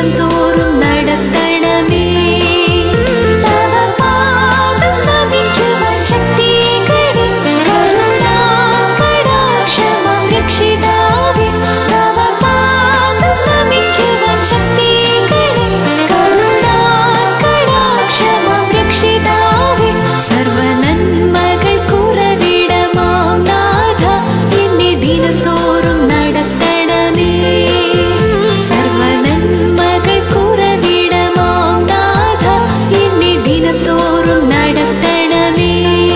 ദിനം തോറും നടത്തണമേ തവ പാദം നമിക്കുവാൻ ശക്തികളെ കരുണാകടാക്ഷമാം രക്ഷിതാവേ തവ പാദം നമിക്കുവാൻ ശക്തികളെ കരുണാകടാക്ഷമാം രക്ഷിതാവേ സർവനന്മകൾ കുറവിടമാം നാഥ എന്നെ ദിനം തോറും നടത്തണമേ സർവനന്മകൾ കുറവിടമാം നാഥ എന്നെ ദിനം തോറും നടത്തണമേ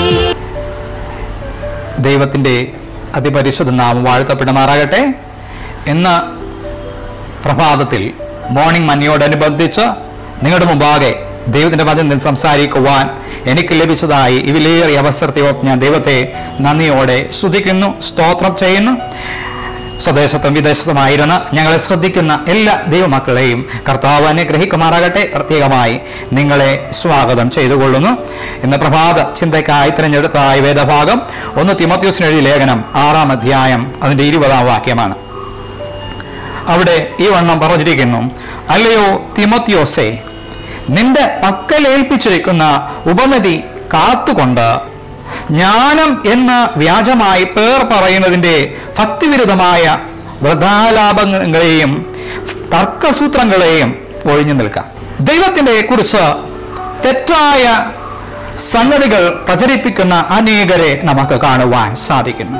ദൈവത്തിൻ്റെ അതിപരിശുദ്ധ നാമം വാഴ്ത്തപ്പെടുമാറാകട്ടെ ഇന്ന് പ്രഭാതത്തിൽ മോർണിംഗ് മണിയോടനുബന്ധിച്ച് നിങ്ങളുടെ മുമ്പാകെ ദൈവത്തിൻ്റെ വചനത്തിൽ സംസാരിക്കുവാൻ എനിക്ക് ലഭിച്ചതായി ഈ വിലയേറിയ അവസരത്തെ ഓർത്ത് ഞാൻ ദൈവത്തെ നന്ദിയോടെ സ്തുതിക്കുന്നു സ്തോത്രം ചെയ്യുന്നു സ്വദേശത്തും വിദേശത്തുമായിരുന്ന ഞങ്ങളെ ശ്രദ്ധിക്കുന്ന എല്ലാ ദൈവമക്കളെയും കർത്താവ് അനുഗ്രഹിക്കുമാറാകട്ടെ പ്രത്യേകമായി നിങ്ങളെ സ്വാഗതം ചെയ്തുകൊള്ളുന്നു ഇന്ന് പ്രഭാത ചിന്തയ്ക്കായി തിരഞ്ഞെടുത്തതായ വേദഭാഗം ഒന്ന് തിമത്യോസിന് എഴുതിയ ലേഖനം ആറാം അധ്യായം അതിൻ്റെ ഇരുപതാം വാക്യമാണ് അവിടെ ഈ വണ്ണം പറഞ്ഞിരിക്കുന്നു അല്ലയോ തിമത്യോസേ നിന്റെ പക്കലേൽപ്പിച്ചിരിക്കുന്ന ഉപമതി കാത്തുകൊണ്ട് ജ്ഞാനം എന്ന് വ്യാജമായി പേർ പറയുന്നതിൻ്റെ ഭക്തിവിരുദ്ധമായ വൃഥാലാപങ്ങളെയും തർക്കസൂത്രങ്ങളെയും ഒഴിഞ്ഞു നിൽക്കാം ദൈവത്തിൻ്റെ കുറിച്ച് തെറ്റായ സംഗതികൾ പ്രചരിപ്പിക്കുന്ന അനേകരെ നമുക്ക് കാണുവാൻ സാധിക്കുന്നു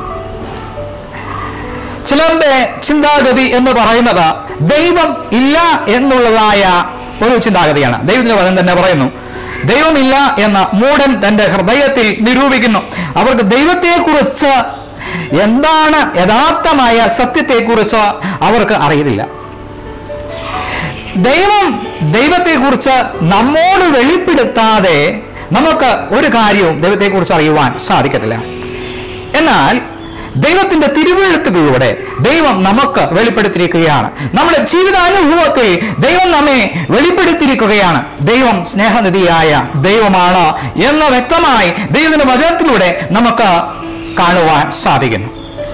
ചിലരുടെ ചിന്താഗതി എന്ന് പറയുന്നത് ദൈവം ഇല്ല എന്നുള്ളതായ ഒരു ചിന്താഗതിയാണ് ദൈവത്തിന്റെ പദം തന്നെ പറയുന്നു ദൈവമില്ല എന്ന മൂടൻ തന്റെ ഹൃദയത്തിൽ നിരൂപിക്കുന്നു അവർക്ക് ദൈവത്തെക്കുറിച്ച് എന്താണ് യഥാർത്ഥമായ സത്യത്തെക്കുറിച്ച് അവർക്ക് അറിയത്തില്ല ദൈവം ദൈവത്തെക്കുറിച്ച് നമ്മോട് വെളിപ്പെടുത്താതെ നമുക്ക് ഒരു കാര്യവും ദൈവത്തെക്കുറിച്ച് അറിയുവാൻ സാധിക്കത്തില്ല എന്നാൽ ദൈവത്തിന്റെ തിരുവെഴുത്തുകളിലൂടെ ദൈവം നമുക്ക് വെളിപ്പെടുത്തിയിരിക്കുകയാണ് നമ്മുടെ ജീവിതാനുഭവത്തിൽ ദൈവം നമ്മെ വെളിപ്പെടുത്തിയിരിക്കുകയാണ് ദൈവം സ്നേഹനിധിയായ ദൈവമാണ് എന്ന് വ്യക്തമായി ദൈവത്തിന്റെ വചനത്തിലൂടെ നമുക്ക് കാണുവാൻ സാധിക്കുന്നു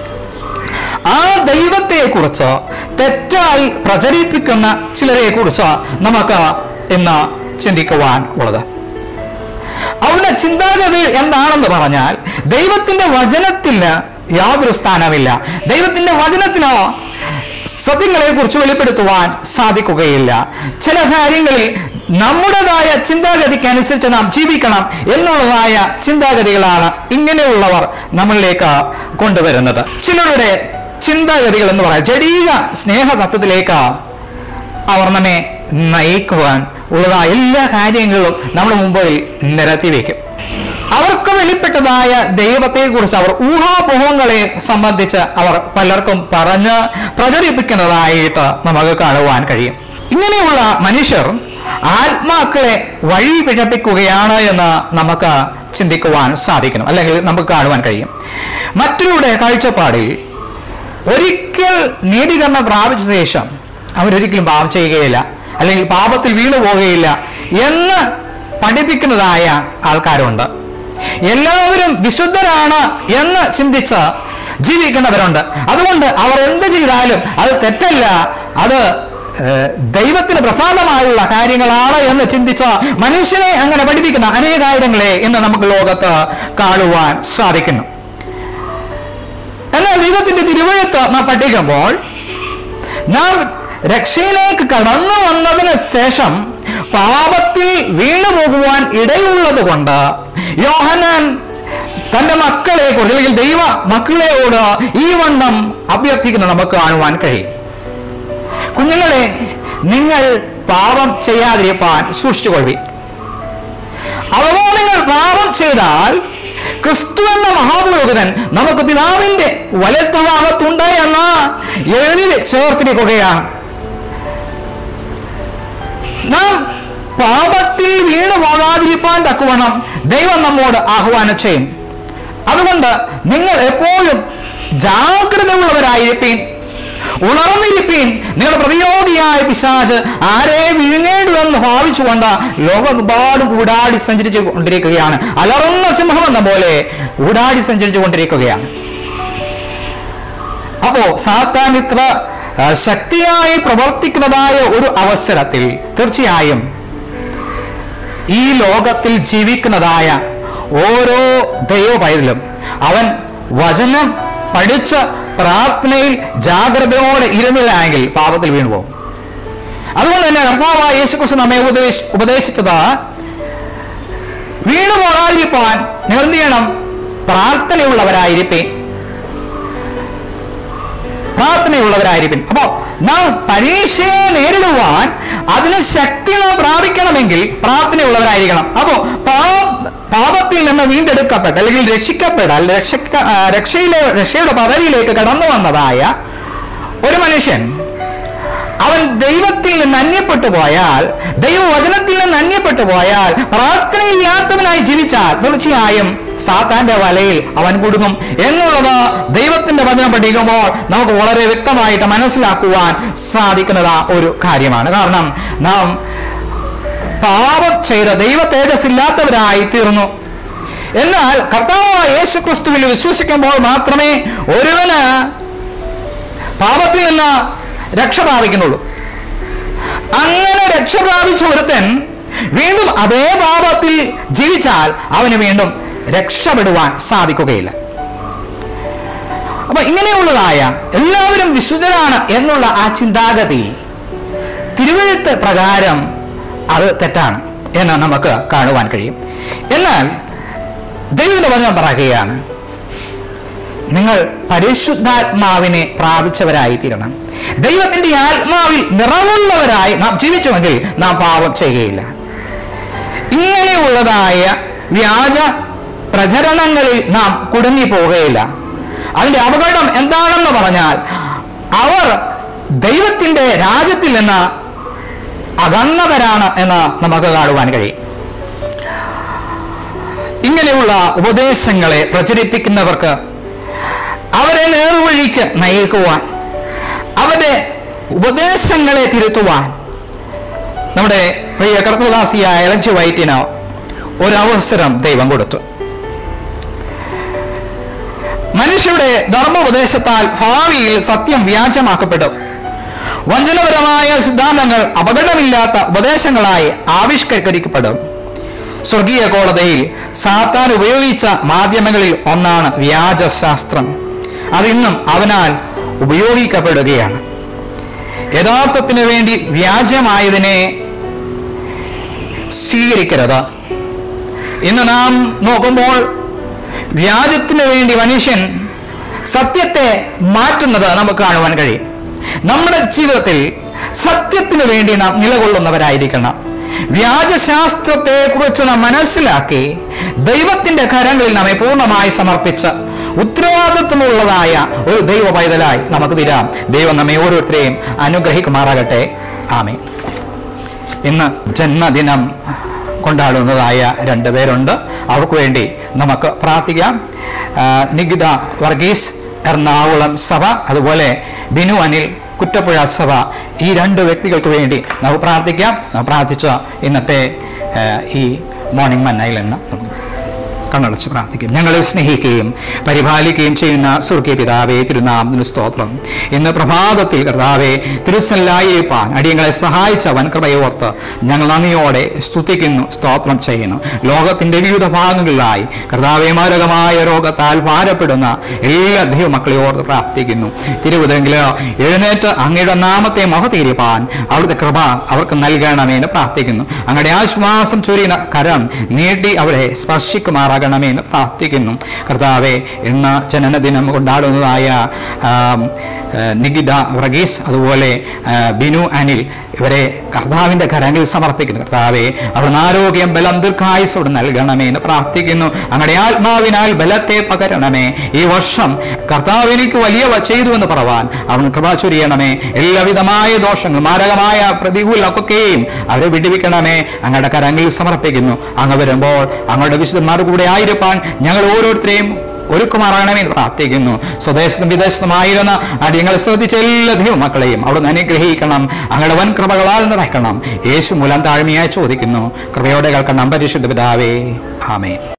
ആ ദൈവത്തെക്കുറിച്ച് തെറ്റായി പ്രചരിപ്പിക്കുന്ന ചിലരെ കുറിച്ച് നമുക്ക് ഇന്ന് ചിന്തിക്കുവാൻ ഉള്ളത് അവരുടെ ചിന്താഗതി എന്താണെന്ന് പറഞ്ഞാൽ ദൈവത്തിന്റെ വചനത്തിന് യാതൊരു സ്ഥാനമില്ല ദൈവത്തിന്റെ വചനത്തിനോ സത്യങ്ങളെ കുറിച്ച് വെളിപ്പെടുത്തുവാൻ സാധിക്കുകയില്ല ചില കാര്യങ്ങളിൽ നമ്മുടേതായ ചിന്താഗതിക്ക് അനുസരിച്ച് നാം ജീവിക്കണം എന്നുള്ളതായ ചിന്താഗതികളാണ് ഇങ്ങനെയുള്ളവർ നമ്മളിലേക്ക് കൊണ്ടുവരുന്നത് ചിലരുടെ ചിന്താഗതികൾ എന്ന് പറയാം ജടീക സ്നേഹതത്വത്തിലേക്ക് അവർ നമ്മെ നയിക്കുവാൻ ഉള്ളതായ എല്ലാ കാര്യങ്ങളും നമ്മുടെ മുമ്പിൽ നിരത്തി വയ്ക്കും അവർക്ക് വെളിപ്പെട്ടതായ ദൈവത്തെക്കുറിച്ച് അവർ ഊഹാപോഹങ്ങളെ സംബന്ധിച്ച് അവർ പലർക്കും പറഞ്ഞ് പ്രചരിപ്പിക്കുന്നതായിട്ട് നമുക്ക് കാണുവാൻ കഴിയും ഇങ്ങനെയുള്ള മനുഷ്യർ ആത്മാക്കളെ വഴി പിഴപ്പിക്കുകയാണ് എന്ന് നമുക്ക് ചിന്തിക്കുവാൻ സാധിക്കണം അല്ലെങ്കിൽ നമുക്ക് കാണുവാൻ കഴിയും മറ്റുള്ള കാഴ്ചപ്പാടിൽ ഒരിക്കൽ നീതീകരണം പ്രാപിച്ച ശേഷം അവരൊരിക്കലും പാപം ചെയ്യുകയില്ല അല്ലെങ്കിൽ പാപത്തിൽ വീണു പോവുകയില്ല എന്ന് പഠിപ്പിക്കുന്നതായ ആൾക്കാരുണ്ട് എല്ലാവരും വിശുദ്ധരാണ് എന്ന് ചിന്തിച്ച് ജീവിക്കുന്നവരുണ്ട് അതുകൊണ്ട് അവർ എന്ത് ചെയ്താലും അത് തെറ്റല്ല അത് ഏഹ്, ദൈവത്തിന് പ്രസാദമായുള്ള കാര്യങ്ങളാണ് എന്ന് ചിന്തിച്ച മനുഷ്യനെ അങ്ങനെ പഠിപ്പിക്കുന്ന അനേകായിരങ്ങളെ ഇന്ന് നമുക്ക് ലോകത്ത് കാണുവാൻ സാധിക്കുന്നു എന്നാൽ ദൈവത്തിന്റെ തിരുവഴുത്ത് നാം പഠിക്കുമ്പോൾ നാം രക്ഷയിലേക്ക് കടന്നു വന്നതിന് ശേഷം പാപത്തിൽ വീണു പോകുവാൻ ഇടയുള്ളത് കൊണ്ട് യോഹനാൻ തന്റെ മക്കളെ കുറിച്ച് അല്ലെങ്കിൽ ദൈവ മക്കളെയോട് ഈ വണ്ണം അഭ്യർത്ഥിക്കുന്നത് നമുക്ക് കാണുവാൻ കഴിയും കുഞ്ഞുങ്ങളെ നിങ്ങൾ പാപം ചെയ്യാതിരിക്കാൻ സൂക്ഷിച്ചുകൊള്ളി അഥവാ നിങ്ങൾ പാപം ചെയ്താൽ ക്രിസ്തു എന്ന മഹാപുരോഹിതൻ നമുക്ക് പിതാവിന്റെ വലത്തുഭാഗത്തുണ്ട് എന്ന് എഴുതി ചേർത്തിരിക്കുകയാണ് നാം പാപത്തിൽ വീണു പോകാതിരിക്കാൻ തക്കവണ്ണം ദൈവം നമ്മോട് ആഹ്വാനം ചെയ്യും അതുകൊണ്ട് നിങ്ങൾ എപ്പോഴും ജാഗ്രത ഉള്ളവരായിരിപ്പീൻ ഉണർന്നിരിപ്പീൻ നിങ്ങളുടെ പ്രതിയോഗിയായ പിശാച് ആരെ വിഴുങ്ങേണ്ടു എന്ന് ഭാവിച്ചുകൊണ്ട് ലോകമെമ്പാടും ഊടാടി സഞ്ചരിച്ചു കൊണ്ടിരിക്കുകയാണ് അലറുന്ന സിംഹം എന്ന പോലെ ഊടാടി സഞ്ചരിച്ചു കൊണ്ടിരിക്കുകയാണ് അപ്പോ സാത്താൻ ഇത്ര ആ, ശക്തിയായി പ്രവർത്തിക്കുന്നതായ ഒരു അവസരത്തിൽ തീർച്ചയായും ഈ ലോകത്തിൽ ജീവിക്കുന്നതായ ഓരോ ദൈവ പൈതലും അവൻ വചനം പഠിച്ച് പ്രാർത്ഥനയിൽ ജാഗ്രതയോടെ ഇരുന്നില്ലെങ്കിൽ പാപത്തിൽ വീണുപോകും അതുകൊണ്ട് തന്നെ കർത്താവായ യേശുക്രിസ്തു നമ്മെ ഉപദേശ ഉപദേശിച്ചത് വീണു പോകാതിരിക്കാൻ നിങ്ങൾ എന്ത് ചെയ്യണം പ്രാർത്ഥനയുള്ളവരായിരിപ്പേൻ പ്രാർത്ഥനയുള്ളവരായിരിക്കും അപ്പോ നാം പരീക്ഷയെ നേരിടുവാൻ അതിന് ശക്തി നാം പ്രാപിക്കണമെങ്കിൽ പ്രാർത്ഥനയുള്ളവരായിരിക്കണം അപ്പോ പാ- പാപത്തിൽ നിന്ന് വീണ്ടെടുക്കപ്പെട്ട അല്ലെങ്കിൽ രക്ഷിക്കപ്പെടാൻ രക്ഷ രക്ഷയിലെ രക്ഷയുടെ പദവിയിലേക്ക് കടന്നു വന്നതായ ഒരു മനുഷ്യൻ അവൻ ദൈവത്തിൽ നിന്ന് അന്യപ്പെട്ടു പോയാൽ ദൈവവചനത്തിൽ നിന്ന് അന്യപ്പെട്ടു പോയാൽ പ്രാർത്ഥനയില്ലാത്തവനായി ജീവിച്ചാൽ തീർച്ചയായും സാത്താന്റെ വലയിൽ അവൻ കുടുങ്ങും എന്നുള്ളത് ദൈവത്തിന്റെ വചനം പഠിക്കുമ്പോൾ നമുക്ക് വളരെ വ്യക്തമായിട്ട് മനസ്സിലാക്കുവാൻ സാധിക്കുന്നത് ഒരു കാര്യമാണ് കാരണം നാം പാപം ചെയ്ത ദൈവ തേജസ് ഇല്ലാത്തവരായി തീർന്നു എന്നാൽ കർത്താവായ യേശു ക്രിസ്തുവിൽ വിശ്വസിക്കുമ്പോൾ മാത്രമേ ഒരുവന് പാപത്തിൽ നിന്ന് രക്ഷ പ്രാപിക്കുന്നുള്ളൂ അങ്ങനെ രക്ഷ പ്രാപിച്ച ഒരുത്തൻ വീണ്ടും അതേ പാപത്തിൽ ജീവിച്ചാൽ അവന് വീണ്ടും രക്ഷപ്പെടുവാൻ സാധിക്കുകയില്ല അപ്പൊ ഇങ്ങനെയുള്ളതായ എല്ലാവരും വിശുദ്ധരാണ് എന്നുള്ള ആ ചിന്താഗതി തിരുവഴുത്ത് പ്രകാരം അത് തെറ്റാണ് എന്ന് നമുക്ക് കാണുവാൻ കഴിയും എന്നാൽ ദൈവത്തിന്റെ വചനം പറയുകയാണ് നിങ്ങൾ പരിശുദ്ധാത്മാവിനെ പ്രാപിച്ചവരായി തീരണം ദൈവത്തിന്റെ ആത്മാവിൽ നിറവുള്ളവരായി നാം ജീവിച്ചുവെങ്കിൽ നാം പാപം ചെയ്യുകയില്ല ഇങ്ങനെയുള്ളതായ വ്യാജ പ്രചരണങ്ങളിൽ നാം കുടുങ്ങി പോവുകയില്ല അതിന്റെ അപകടം എന്താണെന്ന് പറഞ്ഞാൽ അവർ ദൈവത്തിന്റെ രാജ്യത്തിൽ നിന്ന് അകന്നവരാണ് എന്ന് നമുക്ക് കാണുവാൻ കഴിയും ഇങ്ങനെയുള്ള ഉപദേശങ്ങളെ പ്രചരിപ്പിക്കുന്നവർക്ക് അവരെ നേർവഴിക്ക് നയിക്കുവാൻ അവരുടെ ഉപദേശങ്ങളെ തിരുത്തുവാൻ നമ്മുടെ പ്രിയ കർത്തദാസിയായ ഇളച്ചി വൈറ്റിന് ഒരവസരം ദൈവം കൊടുത്തു മനുഷ്യരുടെ ധർമ്മോപദേശത്താൽ ഭാവിയിൽ സത്യം വ്യാജമാക്കപ്പെടും വഞ്ചനപരമായ സിദ്ധാന്തങ്ങൾ അപകടമില്ലാത്ത ഉപദേശങ്ങളായി ആവിഷ്കരിക്കപ്പെടും സ്വർഗീയ കോടതിയിൽ സാത്താൻ ഉപയോഗിച്ച മാധ്യമങ്ങളിൽ ഒന്നാണ് വ്യാജശാസ്ത്രം അതിന്നും അവനാൽ ഉപയോഗിക്കപ്പെടുകയാണ് യഥാർത്ഥത്തിന് വേണ്ടി വ്യാജമായതിനെ സ്വീകരിക്കരുത് ഇന്ന് നാം നോക്കുമ്പോൾ വ്യാജത്തിന് വേണ്ടി മനുഷ്യൻ സത്യത്തെ മാറ്റുന്നത് നമുക്ക് കാണുവാൻ കഴിയും നമ്മുടെ ജീവിതത്തിൽ സത്യത്തിന് വേണ്ടി നാം നിലകൊള്ളുന്നവരായിരിക്കണം വ്യാജശാസ്ത്രത്തെ കുറിച്ച് നാം മനസ്സിലാക്കി ദൈവത്തിന്റെ കരങ്ങളിൽ നമ്മെ പൂർണ്ണമായി സമർപ്പിച്ച് ഉത്തരവാദിത്വമുള്ളതായ ഒരു ദൈവ പൈതലായി നമുക്ക് തീരാം ദൈവം നമ്മെ ഓരോരുത്തരെയും അനുഗ്രഹിക്കുമാറാകട്ടെ ആമേ ഇന്ന് ജന്മദിനം കൊണ്ടാടുന്നതായ രണ്ട് പേരുണ്ട് അവർക്ക് വേണ്ടി നമുക്ക് പ്രാർത്ഥിക്കാം ആ, നികിത വർഗീസ് എറണാകുളം സഭ അതുപോലെ ബിനു അനിൽ കുറ്റപ്പുഴ സഭ ഈ രണ്ട് വ്യക്തികൾക്ക് വേണ്ടി നമുക്ക് പ്രാർത്ഥിക്കാം നമുക്ക് പ്രാർത്ഥിച്ച ഇന്നത്തെ ആ, ഈ മോർണിംഗ് മന്നയിൽ നിന്ന് നമുക്ക് കണ്ണടച്ച് പ്രാർത്ഥിക്കും ഞങ്ങളെ സ്നേഹിക്കുകയും പരിപാലിക്കുകയും ചെയ്യുന്ന സ്വർഗീയ പിതാവേ തിരുനാമത്തിന് സ്തോത്രം ഇന്ന് പ്രഭാതത്തിൽ കർത്താവെ തിരുസല്ലായിരിക്കാൻ അടിയങ്ങളെ സഹായിച്ചവൻ കൃപയോർത്ത് ഞങ്ങൾ നന്ദിയോടെ സ്തുതിക്കുന്നു സ്തോത്രം ചെയ്യുന്നു ലോകത്തിന്റെ വിവിധ ഭാഗങ്ങളിലായി കർത്താവെ മാരകമായ രോഗത്താൽ ഭാരപ്പെടുന്ന എല്ലാ ദൈവമക്കളെ ഓർത്ത് പ്രാർത്ഥിക്കുന്നു തിരുവിതെങ്കിൽ എഴുന്നേറ്റ് അങ്ങയുടെ നാമത്തെ മഹതീരിപ്പാൻ അവിടുത്തെ കൃപ അവർക്ക് നൽകണമേ എന്ന് പ്രാർത്ഥിക്കുന്നു അങ്ങയുടെ ആശ്വാസം ചൊരിയുന്ന കരം നീട്ടി അവരെ സ്പർശിക്കുമാറാകണമേ എന്ന് പ്രാർത്ഥിക്കുന്നു കർത്താവെ ഇന്ന് ജനനദിനം കൊണ്ടാടുന്നതായ ആം, ആ, നികിത വർഗീസ് അതുപോലെ ആ, ബിനു അനിൽ ഇവരെ കർത്താവിന്റെ കരങ്ങളിൽ സമർപ്പിക്കുന്നു കർത്താവെ അവിടുന്ന് ആരോഗ്യം ബലം ദീർഘായുസോട് നൽകണമേ എന്ന് പ്രാർത്ഥിക്കുന്നു അങ്ങയുടെ ആത്മാവിനാൽ ബലത്തെ പകരണമേ ഈ വർഷം കർത്താവ് എനിക്ക് വലിയ വ- ചെയ്തു എന്ന് പറവാൻ അവിടുന്ന് കൃപ ചൊരിയണമേ എല്ലാവിധമായ ദോഷങ്ങൾ മാരകമായ പ്രതികൂലമൊക്കെയും അവരെ വിടുവിക്കണമേ അങ്ങയുടെ കരങ്ങളിൽ സമർപ്പിക്കുന്നു അങ്ങ് വരുമ്പോൾ അങ്ങയുടെ വിശുദ്ധന്മാർ കൂടെ ആയിരിക്കാൻ ഞങ്ങൾ ഓരോരുത്തരെയും ഒരുക്കുമാറാകണമേ എന്ന് പ്രാർത്ഥിക്കുന്നു സ്വദേശത്തും വിദേശത്തുമായിരുന്ന അടിയങ്ങളെ ശ്രദ്ധിച്ച എല്ലാ ദൈവമക്കളെയും അവിടുന്ന് അനുഗ്രഹിക്കണം അങ്ങയുടെ വൻ കൃപകളാൽ നിറയ്ക്കണം യേശു മൂലം താഴ്മയായി ചോദിക്കുന്നു കൃപയോടെ കേൾക്കണം പരിശുദ്ധ പിതാവേ ആമേ